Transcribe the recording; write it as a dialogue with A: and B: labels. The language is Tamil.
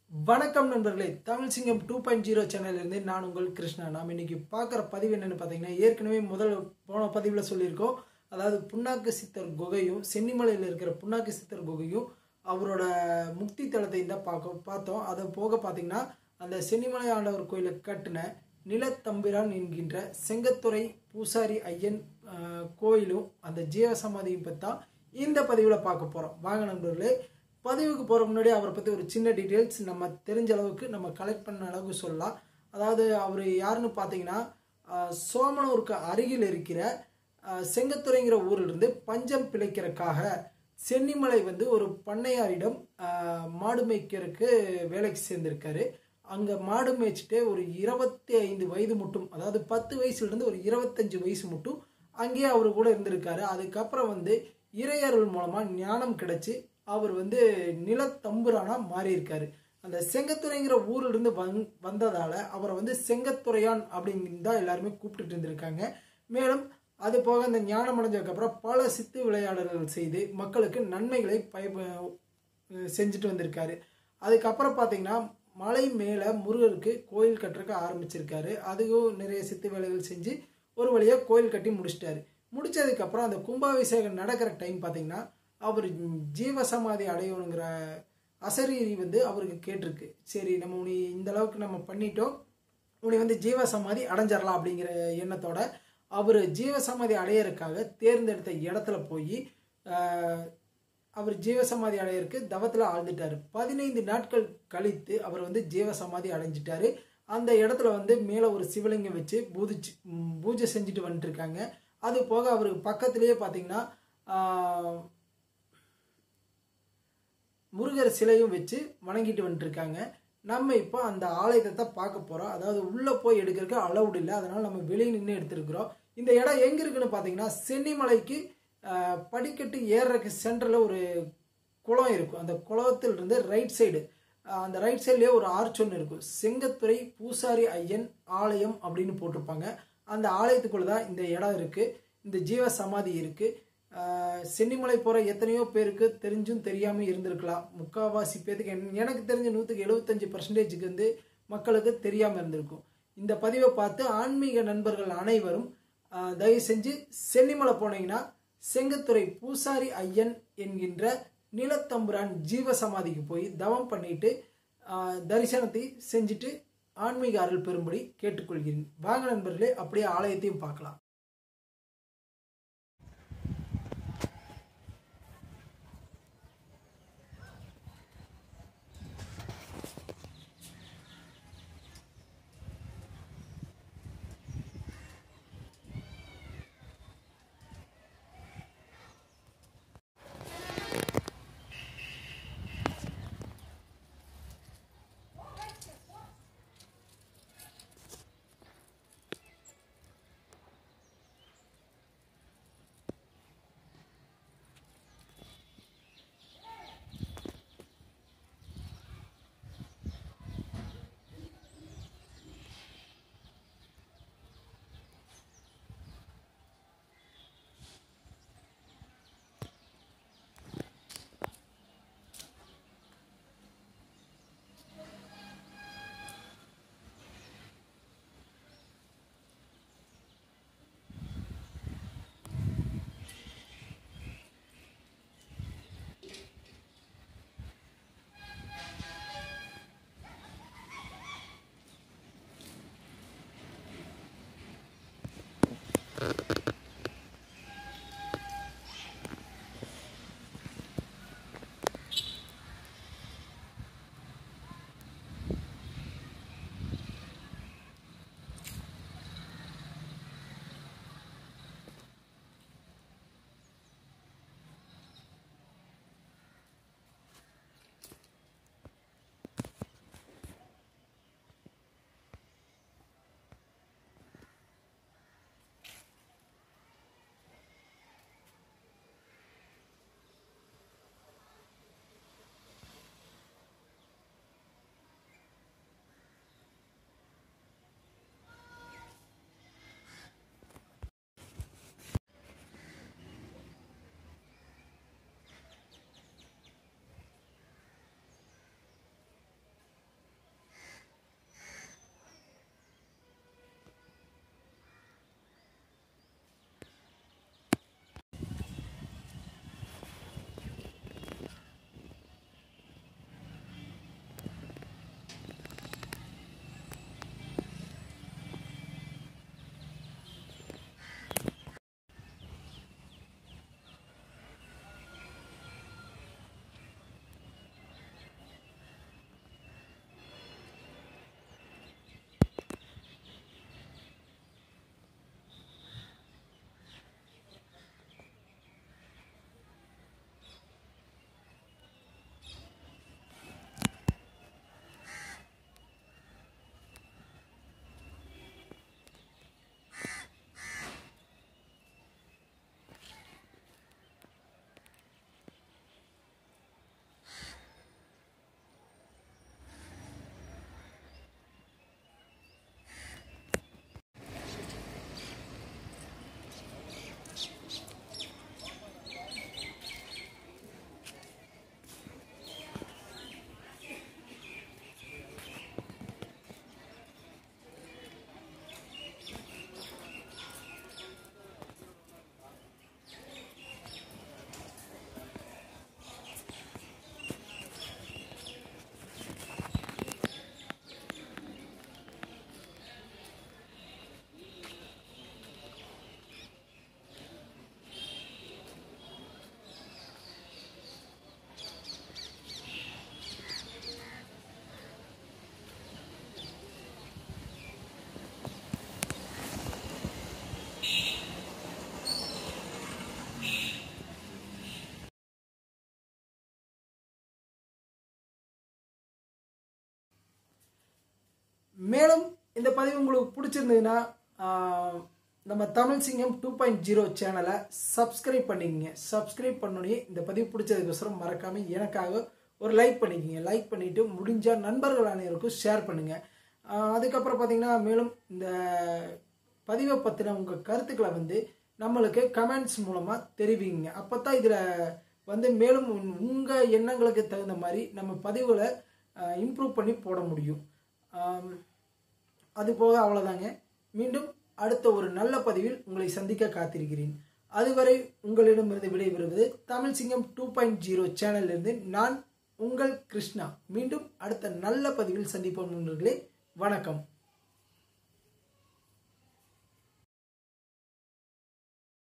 A: வணக்கம் நண்பர்களே Tamil Singam two point zero சேனல்லேருந்து நான் உங்கள் கிருஷ்ணா நாம் இன்னைக்கு பார்க்குற பதிவு என்னென்னு பார்த்தீங்கன்னா ஏற்கனவே முதல் போன பதிவில் சொல்லியிருக்கோம் அதாவது புண்ணாக்கு சித்தர் குகையும் சென்னிமலையில் இருக்கிற புண்ணாக்கு சித்தர் குகையும் அவரோட முக்தி தலத்தையும் தான் பார்க்க பார்த்தோம் அதை போக பார்த்தீங்கன்னா அந்த சென்னிமலை ஆண்டவர் கோயிலை கட்டின நிலத்தம்பிரான் என்கின்ற செங்கத்துறை பூசாரி ஐயன் ஆஹ், கோயிலும் அந்த ஜீவசமாதியும் பற்றி தான் இந்த பதிவில் பார்க்க போகிறோம் வாங்க நண்பர்களே பதிவுக்கு போகிற முன்னாடி அவரை பற்றி ஒரு சின்ன டீட்டெயில்ஸ் நம்ம தெரிஞ்ச அளவுக்கு நம்ம கலெக்ட் பண்ண அளவுக்கு சொல்லலாம் அதாவது அவர் யாருன்னு பார்த்தீங்கன்னா ஆஹ், சோமனூருக்கு அருகில் இருக்கிற ஆஹ், செங்கத்துறைங்கிற ஊரிலிருந்து பஞ்சம் பிழைக்கிறதுக்காக சென்னிமலை வந்து ஒரு பண்ணையாரிடம் ஆஹ், மாடு மேய்க்கிறதுக்கு வேலைக்கு சேர்ந்திருக்காரு அங்கே மாடு மேய்ச்சிட்டு ஒரு இருபத்தி ஐந்து வயது மட்டும் அதாவது பத்து வயசுலேருந்து ஒரு இருபத்தஞ்சு வயசு மட்டும் அங்கேயே அவர் கூட இருந்திருக்காரு அதுக்கப்புறம் வந்து இறையருள் மூலமாக ஞானம் கிடைச்சி அவர் வந்து நிலத்தம்புரானா மாறியிருக்காரு அந்த செங்கத்துறைங்கிற ஊர்ல இருந்து வந் வந்ததால அவரை வந்து செங்கத்துறையான் அப்படின்னு தான் எல்லாருமே கூப்பிட்டுட்டு இருந்திருக்காங்க மேலும் அது போக அந்த ஞானம் அடைஞ்சதுக்கப்புறம் பல சித்து விளையாடல்கள் செய்து மக்களுக்கு நன்மைகளை பய செஞ்சுட்டு வந்திருக்காரு அதுக்கப்புறம் பார்த்தீங்கன்னா மலை மேலே முருகருக்கு கோயில் கட்டுறதுக்கு ஆரம்பிச்சிருக்காரு அதுவும் நிறைய சித்து வேலைகள் செஞ்சு ஒரு வழியாக கோயில் கட்டி முடிச்சிட்டாரு முடிச்சதுக்கப்புறம் அந்த கும்பாபிஷேகம் நடக்கிற டைம் பார்த்தீங்கன்னா அவர் ஜீவசமாதி அடையணுங்கிற அசரீரி வந்து அவருக்கு கேட்டிருக்கு சரி நம்ம உனி இந்த அளவுக்கு நம்ம பண்ணிட்டோம் உனி வந்து ஜீவசமாதி அடைஞ்சிடலாம் அப்படிங்கிற எண்ணத்தோட அவர் ஜீவசமாதி அடையறதுக்காக தேர்ந்தெடுத்த இடத்துல போய் அவர் ஜீவசமாதி அடையறதுக்கு தவத்தில் ஆழ்ந்துட்டார் பதினைந்து நாட்கள் கழித்து அவர் வந்து ஜீவசமாதி அடைஞ்சிட்டாரு அந்த இடத்துல வந்து மேலே ஒரு சிவலிங்கம் வச்சு பூதிச்சு ம், பூஜை செஞ்சுட்டு வந்துட்டு இருக்காங்க அது போக அவருக்கு பக்கத்திலேயே பார்த்தீங்கன்னா ஆஹ், முருகர் சிலையும் வச்சு வணங்கிட்டு வந்துட்டு இருக்காங்க நம்ம இப்போ அந்த ஆலயத்தை தான் பார்க்க போகிறோம் அதாவது உள்ளே போய் எடுக்கிறதுக்கு அலவுட் இல்லை அதனால் நம்ம வெளியே நின்று எடுத்துருக்குறோம் இந்த இடம் எங்கே இருக்குன்னு பார்த்தீங்கன்னா சென்னிமலைக்கு ஆஹ், படிக்கட்டு ஏறுறதுக்கு சென்டரில் ஒரு குளம் இருக்கும் அந்த குளத்திலிருந்து ரைட் சைடு அந்த ரைட் சைட்லேயே ஒரு ஆர்ச் ஒன்று இருக்கும் செங்கத்துறை பூசாரி ஐயன் ஆலயம் அப்படின்னு போட்டிருப்பாங்க அந்த ஆலயத்துக்குள்ள தான் இந்த இடம் இருக்குது இந்த ஜீவ சமாதி இருக்குது சென்னிமலை போகிற எத்தனையோ பேருக்கு தெரிஞ்சும் தெரியாமல் இருந்திருக்கலாம் முக்கால்வாசி பேத்துக்கு என்- எனக்கு தெரிஞ்ச நூற்றுக்கு எழுபத்தஞ்சு பர்சன்டேஜுக்கு வந்து மக்களுக்கு தெரியாமல் இருந்திருக்கும் இந்த பதிவை பார்த்து ஆன்மீக நண்பர்கள் அனைவரும் ஆஹ், தயவு செஞ்சு சென்னிமலை போனீங்கன்னா செங்கத்துறை பூசாரி ஐயன் என்கின்ற நிலத்தம்புரான் ஜீவசமாதிக்கு போய் தவம் பண்ணிட்டு ஆஹ், தரிசனத்தை செஞ்சுட்டு ஆன்மீக அருள் பெறும்படி கேட்டுக்கொள்கிறேன் வாங்க நண்பர்களே அப்படியே ஆலயத்தையும் பார்க்கலாம் மேலும் இந்த பதிவு உங்களுக்கு பிடிச்சிருந்ததுன்னா ஆஹ், நம்ம Tamil Singam two point zero சேனலை சப்ஸ்கிரைப் பண்ணிக்கங்க சப்ஸ்கிரைப் பண்ணோடனே இந்த பதிவு பிடிச்சதுக்கோசரம் மறக்காம எனக்காக ஒரு லைக் பண்ணிக்கங்க லைக் பண்ணிட்டு முடிஞ்சா நண்பர்கள் அனைவருக்கும் ஷேர் பண்ணுங்க ஆஹ், அதுக்கப்புறம் பார்த்தீங்கன்னா மேலும் இந்த பதிவை பற்றின உங்கள் கருத்துக்களை வந்து நம்மளுக்கு கமெண்ட்ஸ் மூலமாக தெரிவிங்க அப்போ தான் இதில் வந்து மேலும் உங்கள் எண்ணங்களுக்கு தகுந்த மாதிரி நம்ம பதிவுகளை இம்ப்ரூவ் பண்ணி போட முடியும் ஆம், அது போக அவ்வளோதாங்க மீண்டும் அடுத்த ஒரு நல்ல பதிவில் உங்களை சந்திக்க காத்திருக்கிறேன் அதுவரை உங்களிடமிருந்து விடைபெறுவது Tamil Singam two point zero சேனலிலிருந்து நான் உங்கள் கிருஷ்ணா மீண்டும் அடுத்த நல்ல பதிவில் சந்திப்போம் நண்பர்களே வணக்கம்